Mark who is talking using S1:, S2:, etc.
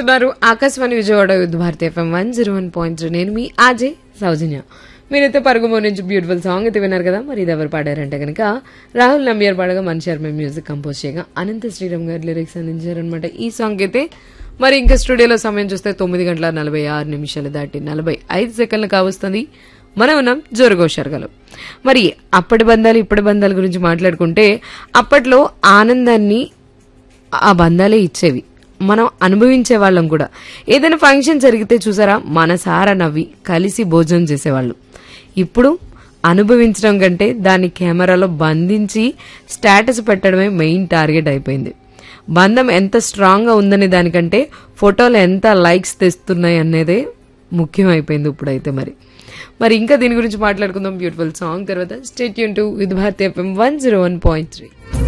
S1: వింటున్నారు ఆకాశవాణి విజయవాడ యుద్ధ Bharati FM one zero one point three నేను మీ ఆజే సౌజన్య మీరైతే పరుగుమో నుంచి బ్యూటిఫుల్ సాంగ్ అయితే విన్నారు కదా మరి ఇది ఎవరు పాడారంటే కనుక రాహుల్ నంబియార్ పాడగా మనిషి శర్మ మ్యూజిక్ కంపోజ్ చేయగా అనంత శ్రీరామ్ గారు లిరిక్స్ అందించారనమాట ఈ సాంగ్ అయితే మరి ఇంకా స్టూడియోలో సమయం చూస్తే తొమ్మిది గంటల నలభై ఆరు నిమిషాలు దాటి నలభై ఐదు సెకండ్లు కావస్తుంది మనం ఉన్నాం జోరుగోషర్గలు మరి అప్పటి బంధాలు ఇప్పటి బంధాల గురించి మాట్లాడుకుంటే అప్పట్లో ఆనందాన్ని ఆ బంధాలే ఇచ్చేవి మనం అనుభవించే వాళ్ళం కూడా ఏదైనా ఫంక్షన్ జరిగితే చూసారా మనసారా నవ్వి కలిసి భోజనం చేసేవాళ్ళు ఇప్పుడు అనుభవించడం కంటే దాన్ని కెమెరాలో బంధించి స్టేటస్ పెట్టడమే మెయిన్ టార్గెట్ అయిపోయింది బంధం ఎంత స్ట్రాంగ్గా ఉందనే దానికంటే ఫోటోలు ఎంత లైక్స్ తెస్తున్నాయి అనేదే ముఖ్యం అయిపోయింది ఇప్పుడైతే మరి మరి ఇంకా దీని గురించి మాట్లాడుకుందాం బ్యూటిఫుల్ సాంగ్ తర్వాత స్టేట్ యూన్ to with Bharati FM one zero one point three